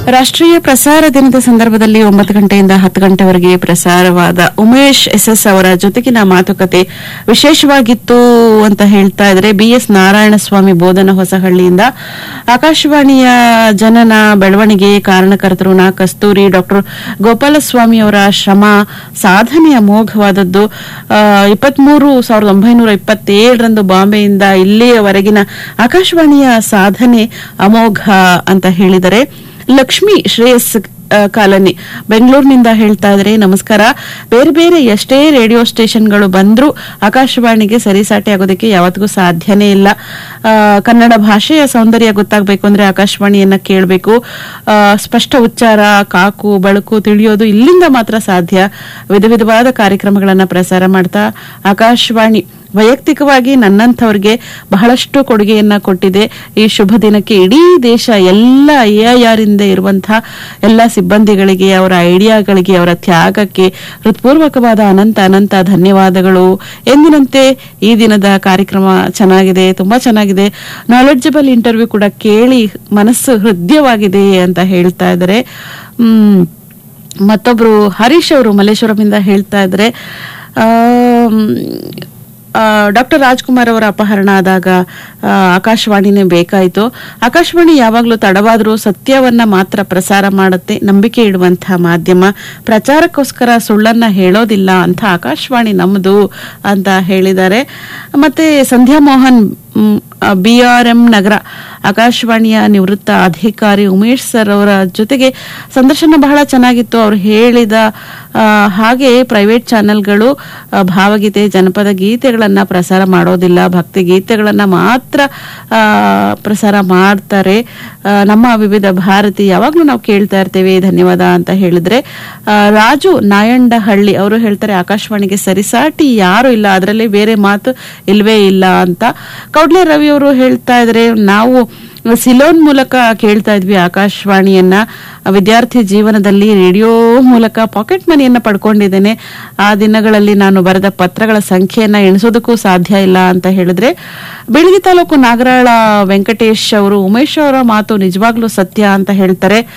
ರಾಷ್ಟ್ರೀಯ ಪ್ರಸಾರ ದಿನದ ಸಂದರ್ಭದಲ್ಲಿ ಒಂಬತ್ತು ಗಂಟೆಯಿಂದ ಹತ್ತು ಗಂಟೆವರೆಗೆ ಪ್ರಸಾರವಾದ ಉಮೇಶ್ ಎಸ್ ಎಸ್ ಅವರ ಜೊತೆಗಿನ ಮಾತುಕತೆ ವಿಶೇಷವಾಗಿತ್ತು ಅಂತ ಹೇಳ್ತಾ ಇದ್ರೆ ಬಿಎಸ್ ನಾರಾಯಣಸ್ವಾಮಿ ಬೋಧನ ಹೊಸಹಳ್ಳಿಯಿಂದ ಆಕಾಶವಾಣಿಯ ಜನನ ಬೆಳವಣಿಗೆ ಕಾರಣಕರ್ತರು ನಾ ಕಸ್ತೂರಿ ಡಾಕ್ಟರ್ ಗೋಪಾಲಸ್ವಾಮಿ ಅವರ ಶ್ರಮ ಸಾಧನೆ ಅಮೋಘವಾದದ್ದು ಇಪ್ಪತ್ಮೂರು ಸಾವಿರದ ಒಂಬೈನೂರ ಇಪ್ಪತ್ತೇಳರಂದು ಬಾಂಬೆಯಿಂದ ಇಲ್ಲಿಯವರೆಗಿನ ಆಕಾಶವಾಣಿಯ ಸಾಧನೆ ಅಮೋಘ ಅಂತ ಹೇಳಿದರೆ ಲಕ್ಷ್ಮಿ ಶ್ರೇಯಸ್ ಆ, ಕಾಲನಿ ಬೆಂಗಳೂರಿನಿಂದ ಹೇಳ್ತಾ ಇದ್ರೆ ನಮಸ್ಕಾರ ಬೇರೆ ಬೇರೆ ಎಷ್ಟೇ ರೇಡಿಯೋ ಸ್ಟೇಷನ್ಗಳು ಬಂದ್ರೂ ಆಕಾಶವಾಣಿಗೆ ಸರಿಸಾಟಿ ಆಗೋದಕ್ಕೆ ಯಾವತ್ತಿಗೂ ಸಾಧ್ಯನೇ ಇಲ್ಲ ಆ, ಕನ್ನಡ ಭಾಷೆಯ ಸೌಂದರ್ಯ ಗೊತ್ತಾಗಬೇಕು ಅಂದ್ರೆ ಆಕಾಶವಾಣಿಯನ್ನ ಕೇಳಬೇಕು ಸ್ಪಷ್ಟ ಉಚ್ಚಾರ ಕಾಕು ಬೆಳಕು ತಿಳಿಯೋದು ಇಲ್ಲಿಂದ ಮಾತ್ರ ಸಾಧ್ಯ ವಿಧ ವಿಧವಾದ ಕಾರ್ಯಕ್ರಮಗಳನ್ನ ಪ್ರಸಾರ ಮಾಡ್ತಾ ಆಕಾಶವಾಣಿ ವೈಯಕ್ತಿಕವಾಗಿ ನನ್ನಂಥವ್ರಿಗೆ ಬಹಳಷ್ಟು ಕೊಡುಗೆಯನ್ನ ಕೊಟ್ಟಿದೆ ಈ ಶುಭ ದಿನಕ್ಕೆ ಇಡೀ ದೇಶ ಎಲ್ಲ ಎಐಆರ್ ಇಂದ ಇರುವಂತಹ ಎಲ್ಲ ಸಿಬ್ಬಂದಿಗಳಿಗೆ ಅವರ ಐಡಿಯಾಗಳಿಗೆ ಅವರ ತ್ಯಾಗಕ್ಕೆ ಹೃತ್ಪೂರ್ವಕವಾದ ಅನಂತ ಅನಂತ ಧನ್ಯವಾದಗಳು ಎಂದಿನಂತೆ ಈ ದಿನದ ಕಾರ್ಯಕ್ರಮ ಚೆನ್ನಾಗಿದೆ ತುಂಬಾ ಚೆನ್ನಾಗಿದೆ ನಾಲೆಡ್ಜಬಲ್ ಇಂಟರ್ವ್ಯೂ ಕೂಡ ಕೇಳಿ ಮನಸ್ಸು ಹೃದಯವಾಗಿದೆ ಅಂತ ಹೇಳ್ತಾ ಇದ್ದಾರೆ ಹ್ಮ್ ಮತ್ತೊಬ್ರು ಹರೀಶ್ ಅವರು ಮಲ್ಲೇಶ್ವರಮಿಂದ ಹೇಳ್ತಾ ಇದ್ರೆ ಡಾಕ್ಟರ್ ರಾಜ್ಕುಮಾರ್ ಅವರ ಅಪಹರಣ ಆದಾಗ ಆ, ಆಕಾಶವಾಣಿನೇ ಬೇಕಾಯಿತು ಆಕಾಶವಾಣಿ ಯಾವಾಗಲೂ ತಡವಾದರೂ ಸತ್ಯವನ್ನ ಮಾತ್ರ ಪ್ರಸಾರ ಮಾಡುತ್ತೆ ನಂಬಿಕೆ ಇಡುವಂತಹ ಮಾಧ್ಯಮ ಪ್ರಚಾರಕ್ಕೋಸ್ಕರ ಸುಳ್ಳನ್ನ ಹೇಳೋದಿಲ್ಲ ಅಂತ ಆಕಾಶವಾಣಿ ನಮ್ಮದು ಅಂತ ಹೇಳಿದ್ದಾರೆ ಮತ್ತೆ Sandhya Mohan B R M ನಗರ ಆಕಾಶವಾಣಿಯ ನಿವೃತ್ತ ಅಧಿಕಾರಿ ಉಮೇಶ್ ಸರ್ ಅವರ ಜೊತೆಗೆ ಸಂದರ್ಶನ ಬಹಳ ಚೆನ್ನಾಗಿತ್ತು ಅವ್ರು ಹೇಳಿದ ಆ, ಹಾಗೆ ಪ್ರೈವೇಟ್ ಚಾನೆಲ್ಗಳು ಆ, ಭಾವಗೀತೆ ಜನಪದ ಗೀತೆಗಳನ್ನ ಪ್ರಸಾರ ಮಾಡೋದಿಲ್ಲ ಭಕ್ತಿ ಗೀತೆಗಳನ್ನ ಮಾತ್ರ ಆ, ಪ್ರಸಾರ ಮಾಡ್ತಾರೆ ಆ, ನಮ್ಮ ವಿವಿಧ ಭಾರತಿ ಯಾವಾಗ್ಲೂ ನಾವು ಕೇಳ್ತಾ ಇರ್ತೇವೆ ಧನ್ಯವಾದ ಅಂತ ಹೇಳಿದ್ರೆ ಆ, ರಾಜು ನಾಯಂಡಹಳ್ಳಿ ಅವರು ಹೇಳ್ತಾರೆ ಆಕಾಶವಾಣಿಗೆ ಸರಿಸಾಟಿ ಯಾರು ಇಲ್ಲ ಅದರಲ್ಲಿ ಬೇರೆ ಮಾತು ಇಲ್ವೇ ಇಲ್ಲ ಅಂತ ಕೌಡ್ಲೆ ರವಿ ಅವರು ಹೇಳ್ತಾ ಇದ್ರೆ ನಾವು ಸಿಲೋನ್ ಮೂಲಕ ಕೇಳ್ತಾ ಇದ್ವಿ ಆಕಾಶವಾಣಿಯನ್ನ ವಿದ್ಯಾರ್ಥಿ ಜೀವನದಲ್ಲಿ ರೇಡಿಯೋ ಮೂಲಕ ಪಾಕೆಟ್ ಮನಿಯನ್ನ ಪಡ್ಕೊಂಡಿದ್ದೇನೆ ಆ ದಿನಗಳಲ್ಲಿ ನಾನು ಬರೆದ ಪತ್ರಗಳ ಸಂಖ್ಯೆಯನ್ನ ಎಣಿಸೋದಕ್ಕೂ ಸಾಧ್ಯ ಇಲ್ಲ ಅಂತ ಹೇಳಿದ್ರೆ ಬೆಳಗಿ ತಾಲೂಕು ನಾಗರಾಳ ವೆಂಕಟೇಶ್ ಅವರು ಉಮೇಶ್ ಅವರ ಮಾತು ನಿಜವಾಗ್ಲೂ ಸತ್ಯ ಅಂತ ಹೇಳ್ತಾರೆ